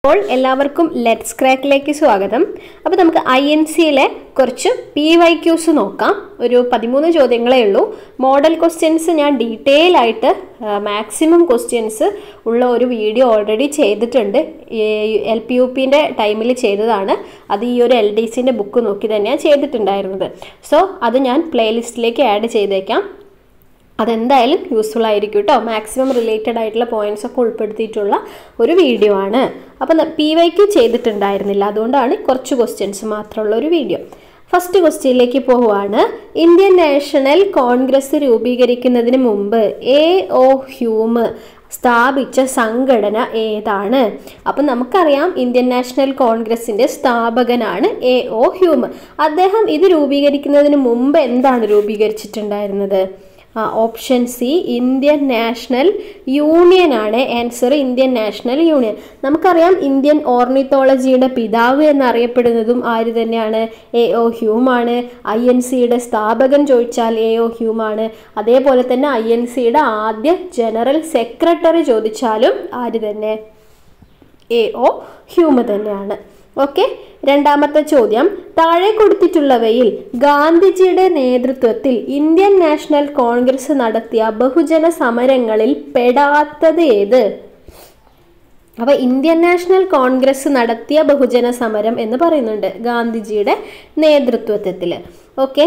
അപ്പോൾ എല്ലാവർക്കും ലെറ്റ്സ് ക്രാക്കിലേക്ക് സ്വാഗതം അപ്പോൾ നമുക്ക് ഐ എൻ സിയിലെ കുറച്ച് പി വൈ ക്യൂസ് നോക്കാം ഒരു പതിമൂന്ന് ചോദ്യങ്ങളേ ഉള്ളൂ മോഡൽ ക്വസ്റ്റ്യൻസ് ഞാൻ ഡീറ്റെയിൽ ആയിട്ട് മാക്സിമം ക്വസ്റ്റ്യൻസ് ഉള്ള ഒരു വീഡിയോ ഓൾറെഡി ചെയ്തിട്ടുണ്ട് എൽ പി യു പിൻ്റെ ടൈമിൽ ചെയ്തതാണ് അത് ഈ ഒരു എൽ ഡി സിൻ്റെ ബുക്ക് നോക്കി തന്നെയാണ് ചെയ്തിട്ടുണ്ടായിരുന്നത് സോ അത് ഞാൻ പ്ലേലിസ്റ്റിലേക്ക് ആഡ് ചെയ്തേക്കാം അതെന്തായാലും യൂസ്ഫുൾ ആയിരിക്കും കേട്ടോ മാക്സിമം റിലേറ്റഡ് ആയിട്ടുള്ള പോയിന്റ്സ് ഒക്കെ ഉൾപ്പെടുത്തിയിട്ടുള്ള ഒരു വീഡിയോ ആണ് അപ്പം പി വൈക്ക് ചെയ്തിട്ടുണ്ടായിരുന്നില്ല അതുകൊണ്ടാണ് കുറച്ച് ക്വസ്റ്റ്യൻസ് മാത്രമുള്ള ഒരു വീഡിയോ ഫസ്റ്റ് ക്വസ്റ്റ്യനിലേക്ക് പോവുകയാണ് ഇന്ത്യൻ നാഷണൽ കോൺഗ്രസ് രൂപീകരിക്കുന്നതിന് മുമ്പ് എ ഒ ഹ്യൂമ് സ്ഥാപിച്ച സംഘടന ഏതാണ് അപ്പം നമുക്കറിയാം ഇന്ത്യൻ നാഷണൽ കോൺഗ്രസിന്റെ സ്ഥാപകനാണ് എ ഒ ഹ്യൂമ് അദ്ദേഹം ഇത് രൂപീകരിക്കുന്നതിന് മുമ്പ് എന്താണ് രൂപീകരിച്ചിട്ടുണ്ടായിരുന്നത് option C Indian national union ആണ് ആൻസർ ഇന്ത്യൻ നാഷണൽ യൂണിയൻ നമുക്കറിയാം ഇന്ത്യൻ ഓർണിത്തോളജിയുടെ പിതാവ് എന്നറിയപ്പെടുന്നതും ആര് തന്നെയാണ് എ ഒ ഹ്യൂമാണ് ഐ എൻ സിയുടെ സ്ഥാപകൻ ചോദിച്ചാൽ എ ഒ ഹ്യൂമാണ് അതേപോലെ തന്നെ ഐ എൻ സിയുടെ ആദ്യ ജനറൽ സെക്രട്ടറി ചോദിച്ചാലും ആര് തന്നെ എ ഒ ഹ്യൂമ തന്നെയാണ് ഓക്കെ രണ്ടാമത്തെ ചോദ്യം താഴെ കൊടുത്തിട്ടുള്ളവയിൽ ഗാന്ധിജിയുടെ നേതൃത്വത്തിൽ ഇന്ത്യൻ നാഷണൽ കോൺഗ്രസ് നടത്തിയ ബഹുജന സമരങ്ങളിൽ പെടാത്തത് ഏത് അപ്പൊ ഇന്ത്യൻ നാഷണൽ കോൺഗ്രസ് നടത്തിയ ബഹുജന സമരം എന്ന് പറയുന്നുണ്ട് ഗാന്ധിജിയുടെ നേതൃത്വത്തിൽ ഓക്കെ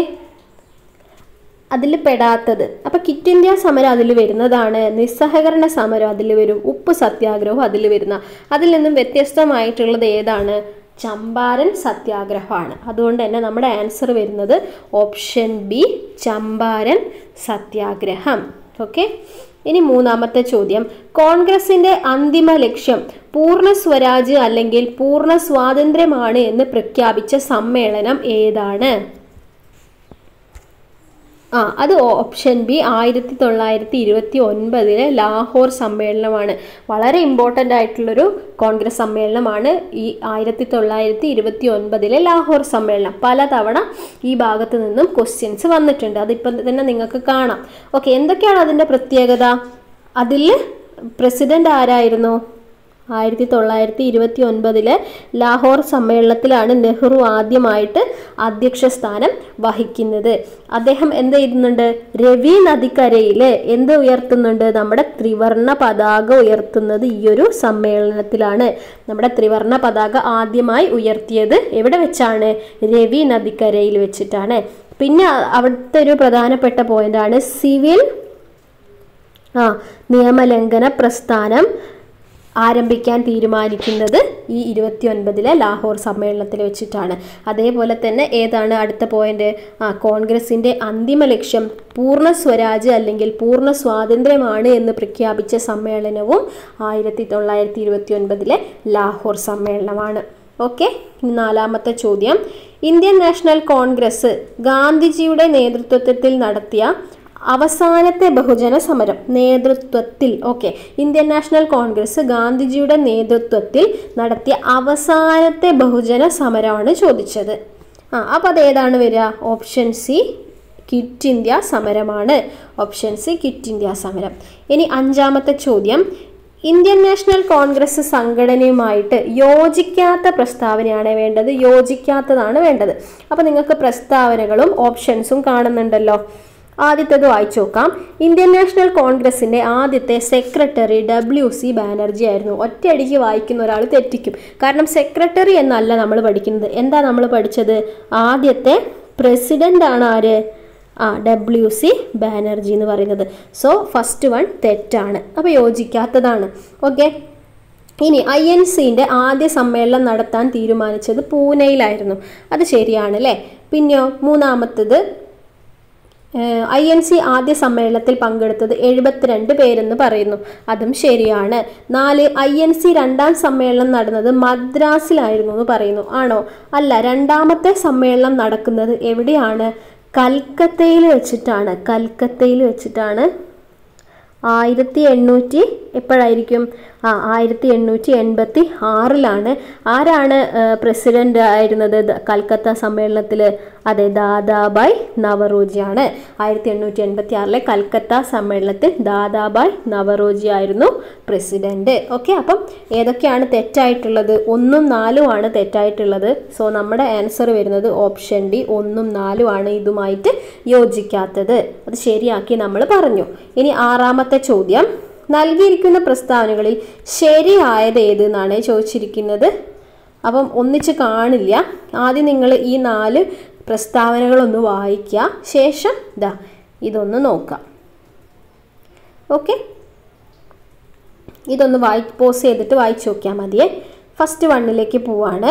അതിൽ പെടാത്തത് അപ്പം കിറ്റ് ഇന്ത്യ സമരം അതിൽ വരുന്നതാണ് നിസ്സഹകരണ സമരം അതിൽ വരും ഉപ്പ് സത്യാഗ്രഹവും അതിൽ വരുന്ന അതിൽ നിന്നും വ്യത്യസ്തമായിട്ടുള്ളത് ഏതാണ് ചമ്പാരൻ സത്യാഗ്രഹമാണ് അതുകൊണ്ട് തന്നെ നമ്മുടെ ആൻസർ വരുന്നത് ഓപ്ഷൻ ബി ചമ്പാരൻ സത്യാഗ്രഹം ഓക്കെ ഇനി മൂന്നാമത്തെ ചോദ്യം കോൺഗ്രസിന്റെ അന്തിമ ലക്ഷ്യം പൂർണ്ണ സ്വരാജ് അല്ലെങ്കിൽ പൂർണ്ണ സ്വാതന്ത്ര്യമാണ് എന്ന് പ്രഖ്യാപിച്ച സമ്മേളനം ഏതാണ് ആ അത് ഓപ്ഷൻ ബി ആയിരത്തി തൊള്ളായിരത്തി ഇരുപത്തി ഒൻപതിലെ ലാഹോർ സമ്മേളനമാണ് വളരെ ഇമ്പോർട്ടൻ്റ് ആയിട്ടുള്ളൊരു കോൺഗ്രസ് സമ്മേളനമാണ് ഈ ആയിരത്തി തൊള്ളായിരത്തി ഇരുപത്തി ഒൻപതിലെ ലാഹോർ സമ്മേളനം പലതവണ ഈ ഭാഗത്ത് നിന്നും ക്വസ്റ്റ്യൻസ് വന്നിട്ടുണ്ട് അതിപ്പം തന്നെ നിങ്ങൾക്ക് കാണാം ഓക്കെ എന്തൊക്കെയാണ് അതിൻ്റെ പ്രത്യേകത അതിൽ പ്രസിഡന്റ് ആരായിരുന്നു ആയിരത്തി തൊള്ളായിരത്തി ഇരുപത്തി ഒൻപതിലെ ലാഹോർ സമ്മേളനത്തിലാണ് നെഹ്റു ആദ്യമായിട്ട് അധ്യക്ഷ സ്ഥാനം വഹിക്കുന്നത് അദ്ദേഹം എന്ത് ചെയ്യുന്നുണ്ട് രവി നദിക്കരയിൽ എന്ത് ഉയർത്തുന്നുണ്ട് നമ്മുടെ ത്രിവർണ പതാക ഉയർത്തുന്നത് ഈ ഒരു സമ്മേളനത്തിലാണ് നമ്മുടെ ത്രിവർണ പതാക ആദ്യമായി ഉയർത്തിയത് എവിടെ വെച്ചാണ് രവി നദിക്കരയിൽ വെച്ചിട്ടാണ് പിന്നെ അവിടുത്തെ ഒരു പ്രധാനപ്പെട്ട പോയിന്റാണ് സിവിൽ ആ നിയമലംഘന പ്രസ്ഥാനം ആരംഭിക്കാൻ തീരുമാനിക്കുന്നത് ഈ ഇരുപത്തി ഒൻപതിലെ ലാഹോർ സമ്മേളനത്തിൽ വെച്ചിട്ടാണ് അതേപോലെ തന്നെ ഏതാണ് അടുത്ത പോയിന്റ് ആ കോൺഗ്രസിന്റെ അന്തിമ ലക്ഷ്യം പൂർണ്ണ സ്വരാജ് അല്ലെങ്കിൽ പൂർണ്ണ സ്വാതന്ത്ര്യമാണ് എന്ന് പ്രഖ്യാപിച്ച സമ്മേളനവും ആയിരത്തി തൊള്ളായിരത്തി ഇരുപത്തി ഒൻപതിലെ ലാഹോർ സമ്മേളനമാണ് ഓക്കെ നാലാമത്തെ ചോദ്യം ഇന്ത്യൻ നാഷണൽ കോൺഗ്രസ് ഗാന്ധിജിയുടെ നേതൃത്വത്തിൽ നടത്തിയ അവസാനത്തെ ബഹുജന സമരം നേതൃത്വത്തിൽ ഓക്കെ ഇന്ത്യൻ നാഷണൽ കോൺഗ്രസ് ഗാന്ധിജിയുടെ നേതൃത്വത്തിൽ നടത്തിയ അവസാനത്തെ ബഹുജന സമരമാണ് ചോദിച്ചത് ആ അപ്പോൾ അതേതാണ് വരിക ഓപ്ഷൻ സി കിറ്റ് ഇന്ത്യ സമരമാണ് ഓപ്ഷൻ സി കിറ്റ് ഇന്ത്യ സമരം ഇനി അഞ്ചാമത്തെ ചോദ്യം ഇന്ത്യൻ നാഷണൽ കോൺഗ്രസ് സംഘടനയുമായിട്ട് യോജിക്കാത്ത പ്രസ്താവനയാണ് വേണ്ടത് യോജിക്കാത്തതാണ് വേണ്ടത് അപ്പോൾ നിങ്ങൾക്ക് പ്രസ്താവനകളും ഓപ്ഷൻസും കാണുന്നുണ്ടല്ലോ ആദ്യത്തേത് വായിച്ചു നോക്കാം ഇന്ത്യൻ നാഷണൽ കോൺഗ്രസിന്റെ ആദ്യത്തെ സെക്രട്ടറി ഡബ്ല്യു സി ബാനർജി ആയിരുന്നു ഒറ്റയടിക്ക് വായിക്കുന്ന ഒരാൾ തെറ്റിക്കും കാരണം സെക്രട്ടറി എന്നല്ല നമ്മൾ പഠിക്കുന്നത് എന്താ നമ്മൾ പഠിച്ചത് ആദ്യത്തെ പ്രസിഡന്റ് ആണ് ആര് ആ ഡബ്ല്യു സി ബാനർജി എന്ന് പറയുന്നത് സോ ഫസ്റ്റ് വൺ തെറ്റാണ് അപ്പോൾ യോജിക്കാത്തതാണ് ഓക്കെ ഇനി ഐ എൻ സിൻ്റെ ആദ്യ സമ്മേളനം നടത്താൻ തീരുമാനിച്ചത് പൂനെയിലായിരുന്നു അത് ശരിയാണ് അല്ലേ പിന്നെയോ മൂന്നാമത്തത് ഐ എൻ സി ആദ്യ സമ്മേളനത്തിൽ പങ്കെടുത്തത് എഴുപത്തിരണ്ട് പേരെന്ന് പറയുന്നു അതും ശരിയാണ് നാല് ഐ എൻ സി രണ്ടാം സമ്മേളനം നടന്നത് മദ്രാസിലായിരുന്നു എന്ന് പറയുന്നു ആണോ അല്ല രണ്ടാമത്തെ സമ്മേളനം നടക്കുന്നത് എവിടെയാണ് കൽക്കത്തയിൽ വെച്ചിട്ടാണ് കൽക്കത്തയിൽ വെച്ചിട്ടാണ് ആയിരത്തി എണ്ണൂറ്റി എപ്പോഴായിരിക്കും ആ ആയിരത്തി എണ്ണൂറ്റി എൺപത്തി ആറിലാണ് ആരാണ് പ്രസിഡന്റ് ആയിരുന്നത് ദ- കൽക്കത്ത സമ്മേളനത്തിൽ അതെ ദാദാബായ് നവറോജിയാണ് ആയിരത്തി എണ്ണൂറ്റി എൺപത്തി ആറിലെ കൽക്കത്ത സമ്മേളനത്തിൽ ദാദാബായ് നവറോജി ആയിരുന്നു പ്രസിഡന്റ് ഓക്കെ അപ്പം ഏതൊക്കെയാണ് തെറ്റായിട്ടുള്ളത് ഒന്നും നാലും ആണ് തെറ്റായിട്ടുള്ളത് സോ നമ്മുടെ ആൻസർ വരുന്നത് ഓപ്ഷൻ ഡി ഒന്നും നാലും ആണ് ഇതുമായിട്ട് യോജിക്കാത്തത് അത് ശരിയാക്കി നമ്മൾ പറഞ്ഞു ഇനി ആറാമത്തെ ചോദ്യം നൽകിയിരിക്കുന്ന പ്രസ്താവനകളിൽ ശരിയായത് ഏത് എന്നാണ് ചോദിച്ചിരിക്കുന്നത് അപ്പം ഒന്നിച്ച് കാണില്ല ആദ്യം നിങ്ങൾ ഈ നാല് പ്രസ്താവനകളൊന്ന് വായിക്കുക ശേഷം ഇതാ ഇതൊന്ന് നോക്കാം ഓക്കെ ഇതൊന്ന് വായി പോസ് ചെയ്തിട്ട് വായിച്ചു നോക്കിയാൽ മതിയേ ഫസ്റ്റ് വണ്ണിലേക്ക് പോവാണ്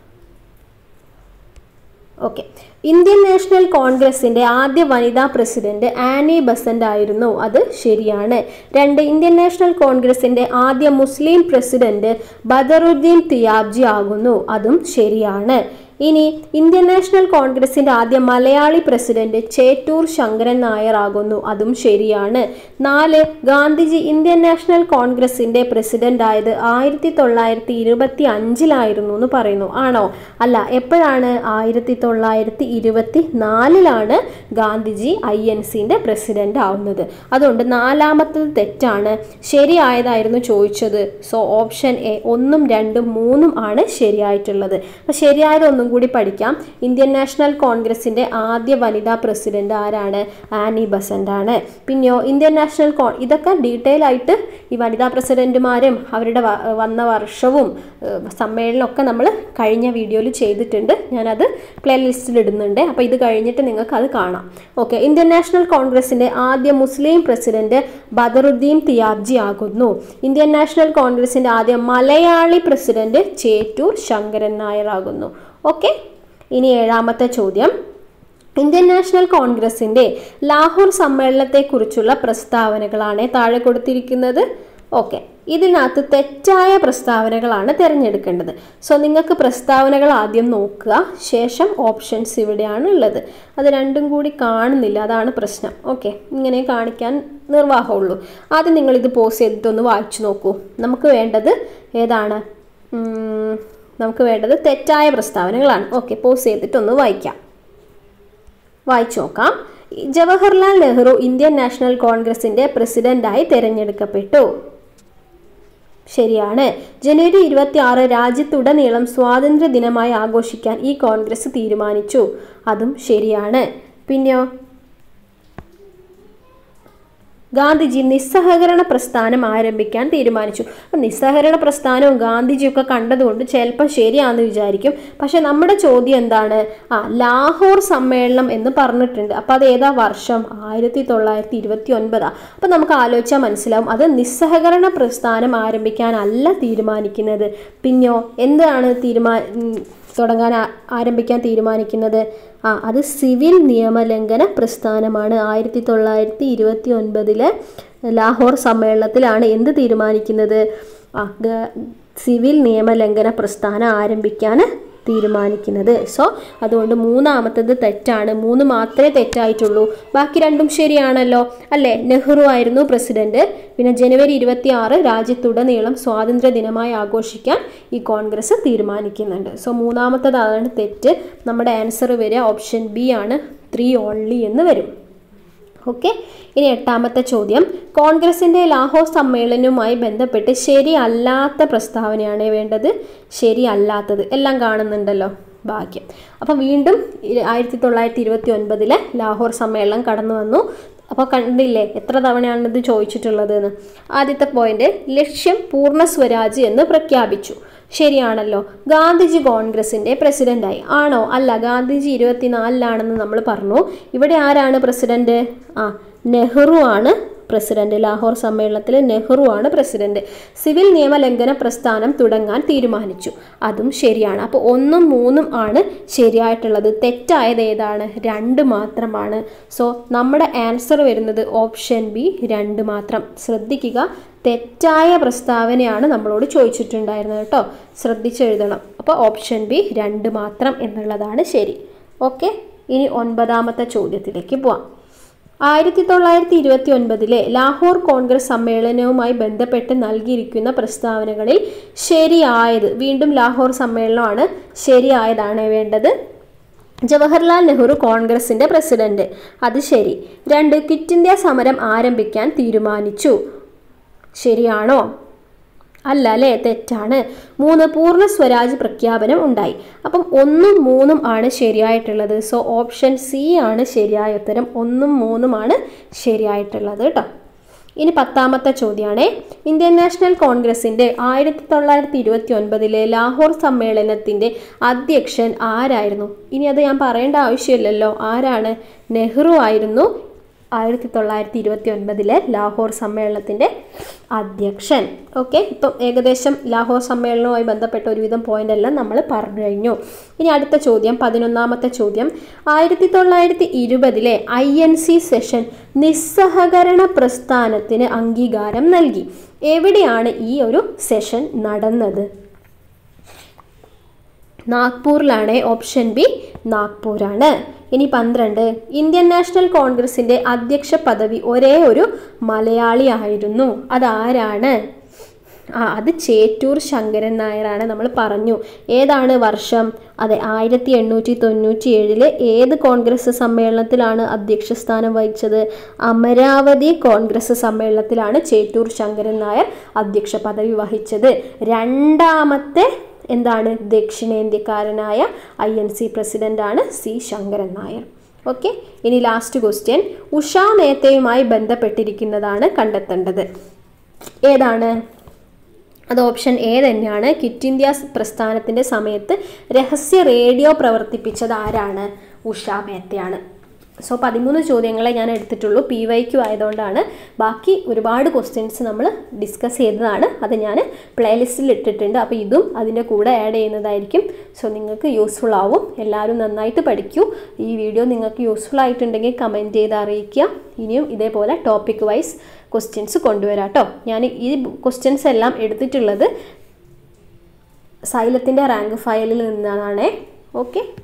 ഓക്കെ ഇന്ത്യൻ നാഷണൽ കോൺഗ്രസിന്റെ ആദ്യ വനിതാ പ്രസിഡന്റ് ആനി ബസന്റ് ആയിരുന്നു അത് ശരിയാണ് രണ്ട് ഇന്ത്യൻ നാഷണൽ കോൺഗ്രസിന്റെ ആദ്യ മുസ്ലിം പ്രസിഡന്റ് ബദറുദ്ദീൻ തിയാബ്ജി ആകുന്നു അതും ശരിയാണ് ഇനി ഇന്ത്യൻ നാഷണൽ കോൺഗ്രസിന്റെ ആദ്യ മലയാളി പ്രസിഡന്റ് ചേറ്റൂർ ശങ്കരൻ നായർ ആകുന്നു അതും ശരിയാണ് നാല് ഗാന്ധിജി ഇന്ത്യൻ നാഷണൽ കോൺഗ്രസിന്റെ പ്രസിഡന്റ് ആയത് ആയിരത്തി തൊള്ളായിരത്തി ഇരുപത്തി അഞ്ചിലായിരുന്നു എന്ന് പറയുന്നു ആണോ അല്ല എപ്പോഴാണ് ആയിരത്തി തൊള്ളായിരത്തി ഇരുപത്തി നാലിലാണ് ഗാന്ധിജി ഐ എൻ സിന്റെ പ്രസിഡന്റ് ആവുന്നത് അതുകൊണ്ട് നാലാമത്തത് തെറ്റാണ് ശരിയായതായിരുന്നു ചോദിച്ചത് സോ ഓപ്ഷൻ എ ഒന്നും രണ്ടും മൂന്നും ആണ് ശരിയായിട്ടുള്ളത് അപ്പൊ ശരിയായത് ഒന്നും കൂടി പഠിക്കാം ഇന്ത്യൻ നാഷണൽ കോൺഗ്രസിന്റെ ആദ്യ വനിതാ പ്രസിഡന്റ് ആരാണ് ആനി ബസന്റ് ആണ് പിന്നെയോ ഇന്ത്യൻ നാഷണൽ കോ ഇതൊക്കെ ഡീറ്റെയിൽ ആയിട്ട് ഈ വനിതാ പ്രസിഡന്റുമാരും അവരുടെ വ- വന്ന വർഷവും ഏഹ്, സമ്മേളനമൊക്കെ നമ്മൾ കഴിഞ്ഞ വീഡിയോയിൽ ചെയ്തിട്ടുണ്ട് ഞാനത് പ്ലേലിസ്റ്റിൽ ഇടുന്നുണ്ട് അപ്പോൾ ഇത് കഴിഞ്ഞിട്ട് നിങ്ങൾക്ക് അത് കാണാം ഓക്കെ ഇന്ത്യൻ നാഷണൽ കോൺഗ്രസിന്റെ ആദ്യ മുസ്ലിം പ്രസിഡന്റ് ബദറുദ്ദീൻ തിയാബ്ജി ആകുന്നു ഇന്ത്യൻ നാഷണൽ കോൺഗ്രസിന്റെ ആദ്യ മലയാളി പ്രസിഡന്റ് ചേറ്റൂർ ശങ്കരൻ നായർ ആകുന്നു ഓക്കെ ഇനി ഏഴാമത്തെ ചോദ്യം ഇന്ത്യൻ നാഷണൽ കോൺഗ്രസിന്റെ ലാഹോർ സമ്മേളനത്തെക്കുറിച്ചുള്ള പ്രസ്താവനകളാണ് താഴെ കൊടുത്തിരിക്കുന്നത് ഓക്കെ ഇതിനകത്ത് തെറ്റായ പ്രസ്താവനകളാണ് തിരഞ്ഞെടുക്കേണ്ടത് സോ നിങ്ങൾക്ക് പ്രസ്താവനകൾ ആദ്യം നോക്കുക ശേഷം ഓപ്ഷൻസ് ഇവിടെയാണ് ഉള്ളത് അത് രണ്ടും കൂടി കാണുന്നില്ല അതാണ് പ്രശ്നം ഓക്കെ ഇങ്ങനെ കാണിക്കാൻ നിർവാഹമുള്ളൂ ആദ്യം നിങ്ങൾ ഇത് പോസ് ചെയ്തിട്ടൊന്ന് വായിച്ചു നോക്കൂ നമുക്ക് വേണ്ടത് ഏതാണ് ഉം, നമുക്ക് വേണ്ടത് തെറ്റായ പ്രസ്താവനകളാണ് ഓക്കെ പോസ് ചെയ്തിട്ടൊന്ന് വായിക്കാം വായിച്ചു നോക്കാം ജവഹർലാൽ നെഹ്റു ഇന്ത്യൻ നാഷണൽ കോൺഗ്രസിന്റെ പ്രസിഡന്റായി തിരഞ്ഞെടുക്കപ്പെട്ടു ശരിയാണ് ജനുവരി ഇരുപത്തി ആറ് രാജ്യത്തുടനീളം സ്വാതന്ത്ര്യ ദിനമായി ആഘോഷിക്കാൻ ഈ കോൺഗ്രസ് തീരുമാനിച്ചു അതും ശരിയാണ് പിന്നെയോ ഗാന്ധിജി നിസ്സഹകരണ പ്രസ്ഥാനം ആരംഭിക്കാൻ തീരുമാനിച്ചു അപ്പം നിസ്സഹകരണ പ്രസ്ഥാനവും ഗാന്ധിജിയൊക്കെ കണ്ടതുകൊണ്ട് ചിലപ്പോൾ ശരിയാണെന്ന് വിചാരിക്കും പക്ഷെ നമ്മുടെ ചോദ്യം എന്താണ് ആ ലാഹോർ സമ്മേളനം എന്ന് പറഞ്ഞിട്ടുണ്ട് അപ്പം അത് ഏതാ വർഷം ആയിരത്തി തൊള്ളായിരത്തി ഇരുപത്തി ഒൻപതാ അപ്പം നമുക്ക് ആലോചിച്ചാൽ മനസ്സിലാവും അത് നിസ്സഹകരണ പ്രസ്ഥാനം ആരംഭിക്കാനല്ല തീരുമാനിക്കുന്നത് പിന്നെയോ എന്താണ് തീരുമാ ഉം, തുടങ്ങാൻ ആ- ആരംഭിക്കാൻ തീരുമാനിക്കുന്നത് ആ അത് സിവിൽ നിയമലംഘന പ്രസ്ഥാനമാണ് ആയിരത്തി തൊള്ളായിരത്തി ഇരുപത്തി ഒൻപതിലെ ലാഹോർ സമ്മേളനത്തിലാണ് എന്ത് തീരുമാനിക്കുന്നത് ആ ഗ- സിവിൽ നിയമലംഘന പ്രസ്ഥാനം ആരംഭിക്കാൻ തീരുമാനിക്കുന്നത് സോ അതുകൊണ്ട് മൂന്നാമത്തത് തെറ്റാണ് മൂന്ന് മാത്രമേ തെറ്റായിട്ടുള്ളൂ ബാക്കി രണ്ടും ശരിയാണല്ലോ അല്ലേ നെഹ്റു ആയിരുന്നു പ്രസിഡന്റ് പിന്നെ ജനുവരി ഇരുപത്തി ആറ് രാജ്യത്തുടനീളം സ്വാതന്ത്ര്യ ദിനമായി ആഘോഷിക്കാൻ ഈ കോൺഗ്രസ് തീരുമാനിക്കുന്നുണ്ട് സോ മൂന്നാമത്തതാണ് തെറ്റ് നമ്മുടെ ആൻസർ വരിക ഓപ്ഷൻ ബി ആണ് ത്രീ ഓൺലി എന്ന് വരും ഓക്കെ ഇനി എട്ടാമത്തെ ചോദ്യം കോൺഗ്രസിന്റെ ലാഹോർ സമ്മേളനവുമായി ബന്ധപ്പെട്ട് ശരിയല്ലാത്ത പ്രസ്താവനയാണ് വേണ്ടത് ശരിയല്ലാത്തത് എല്ലാം കാണുന്നുണ്ടല്ലോ ഭാഗ്യം അപ്പം വീണ്ടും ഇ- ആയിരത്തി തൊള്ളായിരത്തി ഇരുപത്തി ഒൻപതിലെ ലാഹോർ സമ്മേളനം കടന്നു വന്നു അപ്പോൾ കണ്ടില്ലേ എത്ര തവണയാണ് ഇത് ചോദിച്ചിട്ടുള്ളത് എന്ന് ആദ്യത്തെ പോയിന്റ് ലക്ഷ്യം പൂർണ്ണ സ്വരാജ് എന്ന് പ്രഖ്യാപിച്ചു ശരിയാണല്ലോ ഗാന്ധിജി കോൺഗ്രസിന്റെ പ്രസിഡന്റായി ആണോ അല്ല ഗാന്ധിജി ഇരുപത്തിനാലിലാണെന്ന് നമ്മൾ പറഞ്ഞു ഇവിടെ ആരാണ് പ്രസിഡന്റ് ആ നെഹ്റു ആണ് പ്രസിഡന്റ് ലാഹോർ സമ്മേളനത്തിൽ നെഹ്റു ആണ് പ്രസിഡന്റ് സിവിൽ നിയമലംഘന പ്രസ്ഥാനം തുടങ്ങാൻ തീരുമാനിച്ചു അതും ശരിയാണ് അപ്പോൾ ഒന്നും മൂന്നും ആണ് ശരിയായിട്ടുള്ളത് തെറ്റായത് ഏതാണ് രണ്ട് മാത്രമാണ് സോ നമ്മുടെ ആൻസർ വരുന്നത് ഓപ്ഷൻ ബി രണ്ട് മാത്രം ശ്രദ്ധിക്കുക തെറ്റായ പ്രസ്താവനയാണ് നമ്മളോട് ചോദിച്ചിട്ടുണ്ടായിരുന്നത് കേട്ടോ ശ്രദ്ധിച്ചെഴുതണം അപ്പോൾ ഓപ്ഷൻ ബി രണ്ട് മാത്രം എന്നുള്ളതാണ് ശരി ഓക്കെ ഇനി ഒൻപതാമത്തെ ചോദ്യത്തിലേക്ക് പോവാം ആയിരത്തി തൊള്ളായിരത്തി ഇരുപത്തി ഒൻപതിലെ ലാഹോർ കോൺഗ്രസ് സമ്മേളനവുമായി ബന്ധപ്പെട്ട് നൽകിയിരിക്കുന്ന പ്രസ്താവനകളിൽ ശരിയായത് വീണ്ടും ലാഹോർ സമ്മേളനമാണ് ശരിയായതാണ് വേണ്ടത് ജവഹർലാൽ നെഹ്റു കോൺഗ്രസിന്റെ പ്രസിഡന്റ് അത് ശരി രണ്ട് ക്വിറ്റ് ഇന്ത്യ സമരം ആരംഭിക്കാൻ തീരുമാനിച്ചു ശരിയാണോ അല്ല അല്ലേ തെറ്റാണ് മൂന്ന് പൂർണ്ണ സ്വരാജ് പ്രഖ്യാപനം ഉണ്ടായി അപ്പം ഒന്നും മൂന്നും ആണ് ശരിയായിട്ടുള്ളത് സോ ഓപ്ഷൻ സി ആണ് ശരിയായ ഉത്തരം ഒന്നും മൂന്നുമാണ് ശരിയായിട്ടുള്ളത് കേട്ടോ ഇനി പത്താമത്തെ ചോദ്യമാണ് ഇന്ത്യൻ നാഷണൽ കോൺഗ്രസിന്റെ ആയിരത്തി തൊള്ളായിരത്തി ഇരുപത്തി ഒൻപതിലെ ലാഹോർ സമ്മേളനത്തിന്റെ അധ്യക്ഷൻ ആരായിരുന്നു ഇനി അത് ഞാൻ പറയേണ്ട ആവശ്യമില്ലല്ലോ ആരാണ് നെഹ്റു ആയിരുന്നു ആയിരത്തി തൊള്ളായിരത്തി ഇരുപത്തി ഒൻപതിലെ ലാഹോർ സമ്മേളനത്തിൻ്റെ അധ്യക്ഷൻ ഓക്കെ ഇപ്പം ഏകദേശം ലാഹോർ സമ്മേളനവുമായി ബന്ധപ്പെട്ട ഒരുവിധം പോയിന്റ് എല്ലാം നമ്മൾ പറഞ്ഞു കഴിഞ്ഞു ഇനി അടുത്ത ചോദ്യം പതിനൊന്നാമത്തെ ചോദ്യം ആയിരത്തി തൊള്ളായിരത്തി ഇരുപതിലെ ഐ എൻ സി സെഷൻ നിസ്സഹകരണ പ്രസ്ഥാനത്തിന് അംഗീകാരം നൽകി എവിടെയാണ് ഈ ഒരു സെഷൻ നടന്നത് നാഗ്പൂരിലാണ് ഓപ്ഷൻ ബി നാഗ്പൂരാണ് ഇനി പന്ത്രണ്ട് ഇന്ത്യൻ നാഷണൽ കോൺഗ്രസിന്റെ അധ്യക്ഷ പദവി ഒരേ ഒരു മലയാളി ആയിരുന്നു അതാരാണ് ആ അത് ചേറ്റൂർ ശങ്കരൻ നായരാണ് നമ്മൾ പറഞ്ഞു ഏതാണ് വർഷം അതെ ആയിരത്തി എണ്ണൂറ്റി തൊണ്ണൂറ്റി ഏഴില് ഏത് കോൺഗ്രസ് സമ്മേളനത്തിലാണ് അധ്യക്ഷ സ്ഥാനം വഹിച്ചത് അമരാവതി കോൺഗ്രസ് സമ്മേളനത്തിലാണ് ചേറ്റൂർ ശങ്കരൻ നായർ അധ്യക്ഷ പദവി വഹിച്ചത് രണ്ടാമത്തെ എന്താണ് ദക്ഷിണേന്ത്യക്കാരനായ ഐ എൻ സി പ്രസിഡന്റാണ് സി ശങ്കരൻ നായർ ഓക്കെ ഇനി ലാസ്റ്റ് ക്വസ്റ്റ്യൻ ഉഷാ മേത്തയുമായി ബന്ധപ്പെട്ടിരിക്കുന്നതാണ് കണ്ടെത്തേണ്ടത് ഏതാണ് അത് ഓപ്ഷൻ എ തന്നെയാണ് ക്വിറ്റ് ഇന്ത്യ പ്രസ്ഥാനത്തിൻ്റെ സമയത്ത് രഹസ്യ റേഡിയോ പ്രവർത്തിപ്പിച്ചത് ആരാണ് ഉഷാ മേത്തയാണ് സോ പതിമൂന്ന് ചോദ്യങ്ങളെ ഞാൻ എടുത്തിട്ടുള്ളൂ പി വൈക്യു ആയതുകൊണ്ടാണ് ബാക്കി ഒരുപാട് ക്വസ്റ്റ്യൻസ് നമ്മൾ ഡിസ്കസ് ചെയ്തതാണ് അത് ഞാൻ പ്ലേലിസ്റ്റിൽ ഇട്ടിട്ടുണ്ട് അപ്പോൾ ഇതും അതിൻ്റെ കൂടെ ആഡ് ചെയ്യുന്നതായിരിക്കും സോ നിങ്ങൾക്ക് യൂസ്ഫുൾ ആവും എല്ലാവരും നന്നായിട്ട് പഠിക്കൂ ഈ വീഡിയോ നിങ്ങൾക്ക് യൂസ്ഫുൾ ആയിട്ടുണ്ടെങ്കിൽ കമൻറ്റ് ചെയ്ത് അറിയിക്കുക ഇനിയും ഇതേപോലെ ടോപ്പിക് വൈസ് ക്വസ്റ്റ്യൻസ് കൊണ്ടുവരാം കേട്ടോ ഞാൻ ഈ ക്വസ്റ്റ്യൻസ് എല്ലാം എടുത്തിട്ടുള്ളത് സൈലത്തിൻ്റെ റാങ്ക് ഫയലിൽ നിന്നാണേ ഓക്കെ